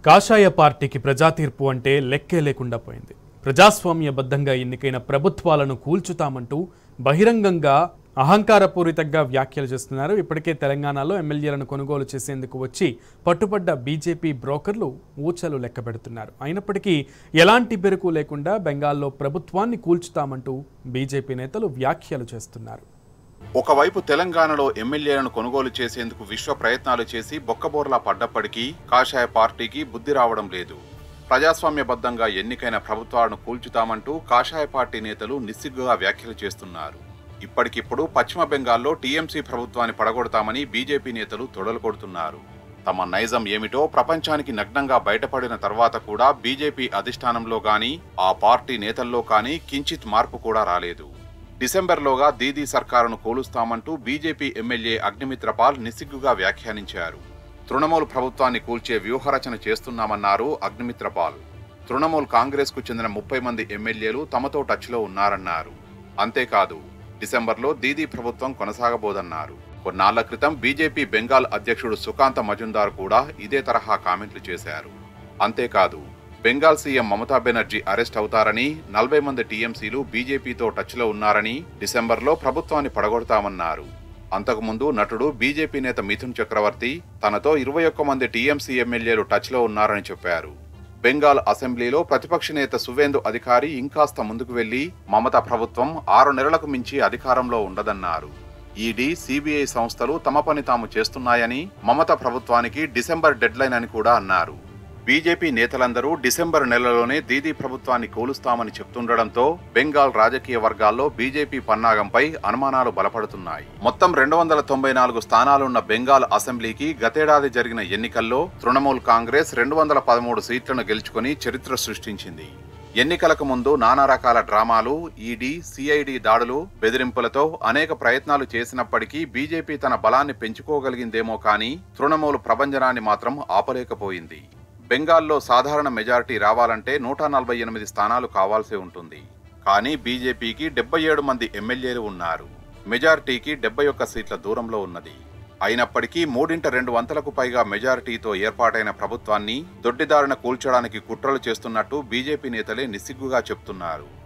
కాషాయ పార్టీకి ప్రజా తీర్పు అంటే లెక్కే లేకుండా పోయింది ప్రజాస్వామ్యబద్ధంగా ఎన్నికైన ప్రభుత్వాలను కూల్చుతామంటూ బహిరంగంగా అహంకారపూరితంగా వ్యాఖ్యలు చేస్తున్నారు ఇప్పటికే తెలంగాణలో ఎమ్మెల్యేలను కొనుగోలు చేసేందుకు వచ్చి పట్టుబడ్డ బీజేపీ బ్రోకర్లు ఊచలు లెక్కబెడుతున్నారు అయినప్పటికీ ఎలాంటి బెరుకు లేకుండా బెంగాల్లో ప్రభుత్వాన్ని కూల్చుతామంటూ బీజేపీ నేతలు వ్యాఖ్యలు చేస్తున్నారు ఒకవైపు తెలంగాణలో ఎమ్మెల్యేలను కొనుగోలు చేసేందుకు విశ్వ ప్రయత్నాలు చేసి బొక్కబోర్లా పడ్డప్పటికీ కాషాయ పార్టీకి బుద్ధి రావడం లేదు ప్రజాస్వామ్యబద్ధంగా ఎన్నికైన ప్రభుత్వాలను కూల్చుతామంటూ కాషాయ పార్టీ నేతలు నిస్సిగ్గుగా వ్యాఖ్యలు చేస్తున్నారు ఇప్పటికిప్పుడు పశ్చిమ బెంగాల్లో టీఎంసీ ప్రభుత్వాన్ని పడగొడతామని బీజేపీ నేతలు తొడలు కొడుతున్నారు తమ నైజం ఏమిటో ప్రపంచానికి నగ్నంగా బయటపడిన తర్వాత కూడా బీజేపీ అధిష్టానంలో గాని ఆ పార్టీ నేతల్లో కానీ కించిత్ మార్పు కూడా రాలేదు డిసెంబర్లోగా దీదీ సర్కారును కూలుస్తామంటూ బీజేపీ ఎమ్మెల్యే అగ్నిమిత్రపాల్ నిస్సిగ్గుగా వ్యాఖ్యానించారు తృణమూల్ ప్రభుత్వాన్ని కూల్చే వ్యూహరచన చేస్తున్నామన్నారు అగ్నిమిత్రపాల్ తృణమూల్ కాంగ్రెస్ కు చెందిన ముప్పై మంది ఎమ్మెల్యేలు తమతో టచ్లో ఉన్నారన్నారు అంతేకాదు డిసెంబర్లో దీదీ ప్రభుత్వం కొనసాగబోదన్నారు కొన్నాళ్ల క్రితం బీజేపీ బెంగాల్ అధ్యక్షుడు సుకాంత మజుందార్ కూడా ఇదే తరహా కామెంట్లు చేశారు అంతేకాదు బెంగాల్ సీఎం మమతా బెనర్జీ అరెస్ట్ అవుతారని నలభై మంది టీఎంసీలు బీజేపీతో టచ్లో ఉన్నారని డిసెంబర్లో ప్రభుత్వాన్ని పడగొడతామన్నారు అంతకుముందు నటుడు బీజేపీ నేత మిథున్ చక్రవర్తి తనతో ఇరవై ఒక్క మంది టీఎంసీ ఎమ్మెల్యేలు టచ్లో ఉన్నారని చెప్పారు బెంగాల్ అసెంబ్లీలో ప్రతిపక్ష నేత సువేందు అధికారి ఇంకాస్త ముందుకు వెళ్లి మమతా ప్రభుత్వం ఆరు నెలలకు మించి అధికారంలో ఉండదన్నారు ఈడీ సిబిఐ సంస్థలు తమ పని తాము చేస్తున్నాయని మమతా ప్రభుత్వానికి డిసెంబర్ డెడ్లైన్ అని కూడా అన్నారు బీజేపీ నేతలందరూ డిసెంబర్ నెలలోనే దీదీ ప్రభుత్వాన్ని కూలుస్తామని చెప్తుండడంతో బెంగాల్ రాజకీయ వర్గాల్లో బీజేపీ పన్నాగంపై అనుమానాలు బలపడుతున్నాయి మొత్తం రెండు వందల తొంభై నాలుగు స్థానాలున్న బెంగాల్ అసెంబ్లీకి గతేడాది జరిగిన ఎన్నికల్లో తృణమూల్ కాంగ్రెస్ రెండు వందల పదమూడు సీట్లను గెలుచుకుని చరిత్ర సృష్టించింది ఎన్నికలకు ముందు నానా రకాల డ్రామాలు ఈడీ సిఐడి దాడులు బెదిరింపులతో అనేక ప్రయత్నాలు చేసినప్పటికీ బీజేపీ తన బలాన్ని పెంచుకోగలిగిందేమో కానీ తృణమూల్ ప్రభంజనాన్ని మాత్రం ఆపలేకపోయింది బెంగాల్లో సాధారణ మెజారిటీ రావాలంటే నూట నలభై ఎనిమిది స్థానాలు కావాల్సి ఉంటుంది కానీ బీజేపీకి డెబ్బై ఏడు మంది ఎమ్మెల్యేలు ఉన్నారు మెజారిటీకి డెబ్బై ఒక్క సీట్ల దూరంలో ఉన్నది అయినప్పటికీ మూడింట రెండు వందలకు పైగా మెజారిటీతో ఏర్పాటైన ప్రభుత్వాన్ని దొడ్డిదారిన కూల్చడానికి కుట్రలు చేస్తున్నట్టు బీజేపీ నేతలే నిస్సిగ్గుగా చెప్తున్నారు